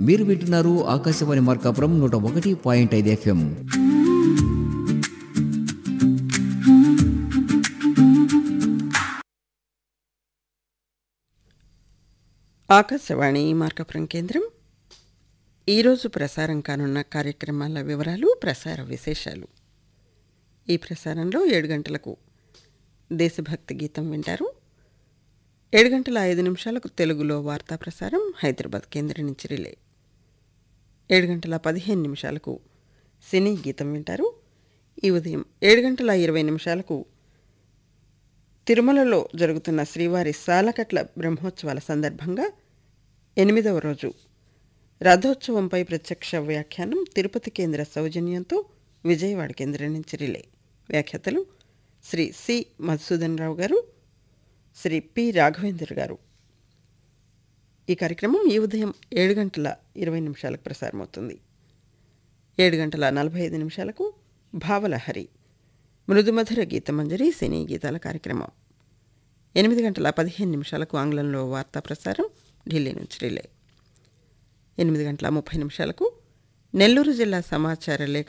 మీరు వింటున్నారు ఆకాశవాణి మార్కాపురం నూట ఒకటి పాయింట్ ఐదు ఎఫ్ఎం ఆకాశవాణి మార్కపురం కేంద్రం ఈరోజు ప్రసారం కానున్న కార్యక్రమాల వివరాలు ప్రసార విశేషాలు ఈ ప్రసారంలో ఏడు గంటలకు దేశభక్తి గీతం వింటారు ఏడు గంటల ఐదు నిమిషాలకు తెలుగులో వార్తా ప్రసారం హైదరాబాద్ కేంద్రం నుంచి రిలే ఏడు గంటల పదిహేను నిమిషాలకు సినీ గీతం వింటారు ఈ ఉదయం ఏడు గంటల ఇరవై నిమిషాలకు తిరుమలలో జరుగుతున్న శ్రీవారి సాలకట్ల బ్రహ్మోత్సవాల సందర్భంగా ఎనిమిదవ రోజు రథోత్సవంపై ప్రత్యక్ష వ్యాఖ్యానం తిరుపతి కేంద్ర సౌజన్యంతో విజయవాడ కేంద్రం నుంచి రిలే వ్యాఖ్యాతలు శ్రీ సి మధుసూదన్ రావు గారు శ్రీ పి రాఘవేందర్ గారు ఈ కార్యక్రమం ఈ ఉదయం ఏడు గంటల ఇరవై నిమిషాలకు ప్రసారమవుతుంది ఏడు గంటల నలభై ఐదు నిమిషాలకు భావలహరి మృదుమధుర గీతమంజరి సినీ గీతాల కార్యక్రమం ఎనిమిది గంటల పదిహేను నిమిషాలకు ఆంగ్లంలో వార్తా ప్రసారం ఢిల్లీ నుంచి రిలే ఎనిమిది గంటల ముప్పై నిమిషాలకు నెల్లూరు జిల్లా సమాచార లేఖ